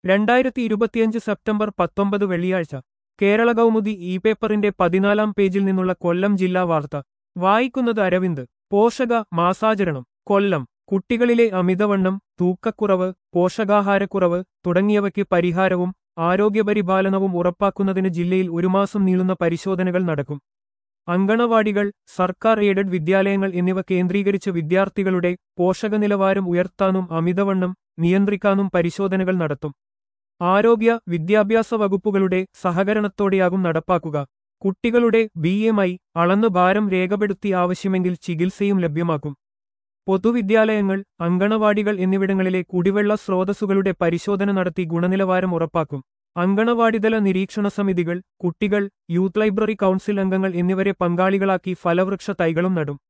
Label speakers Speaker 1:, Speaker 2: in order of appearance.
Speaker 1: രണ്ടായിരത്തി ഇരുപത്തിയഞ്ച് സെപ്റ്റംബർ പത്തൊമ്പത് വെള്ളിയാഴ്ച കേരള കൗമുദി ഇ പേപ്പറിന്റെ പതിനാലാം പേജിൽ നിന്നുള്ള കൊല്ലം ജില്ലാ വാർത്ത വായിക്കുന്നത് അരവിന്ദ് പോഷക മാസാചരണം കൊല്ലം കുട്ടികളിലെ അമിതവണ്ണം തൂക്കക്കുറവ് പോഷകാഹാരക്കുറവ് തുടങ്ങിയവയ്ക്ക് പരിഹാരവും ആരോഗ്യപരിപാലനവും ഉറപ്പാക്കുന്നതിന് ജില്ലയിൽ ഒരു മാസം നീളുന്ന പരിശോധനകൾ നടക്കും അങ്കണവാടികൾ സർക്കാർ എയ്ഡഡ് വിദ്യാലയങ്ങൾ എന്നിവ കേന്ദ്രീകരിച്ച് വിദ്യാർത്ഥികളുടെ പോഷകനിലവാരം ഉയർത്താനും അമിതവണ്ണം നിയന്ത്രിക്കാനും പരിശോധനകൾ നടത്തും ആരോഗ്യ വിദ്യാഭ്യാസ വകുപ്പുകളുടെ സഹകരണത്തോടെയാകും നടപ്പാക്കുക കുട്ടികളുടെ ബി എം ഐ അളന്നു ഭാരം രേഖപ്പെടുത്തി ആവശ്യമെങ്കിൽ ചികിത്സയും ലഭ്യമാക്കും പൊതുവിദ്യാലയങ്ങൾ അങ്കണവാടികൾ എന്നിവിടങ്ങളിലെ കുടിവെള്ള സ്രോതസ്സുകളുടെ പരിശോധന നടത്തി ഗുണനിലവാരം ഉറപ്പാക്കും അങ്കണവാടിതല നിരീക്ഷണ സമിതികൾ കുട്ടികൾ യൂത്ത് ലൈബ്രറി കൗൺസിൽ അംഗങ്ങൾ എന്നിവരെ പങ്കാളികളാക്കി ഫലവൃക്ഷ തൈകളും നടും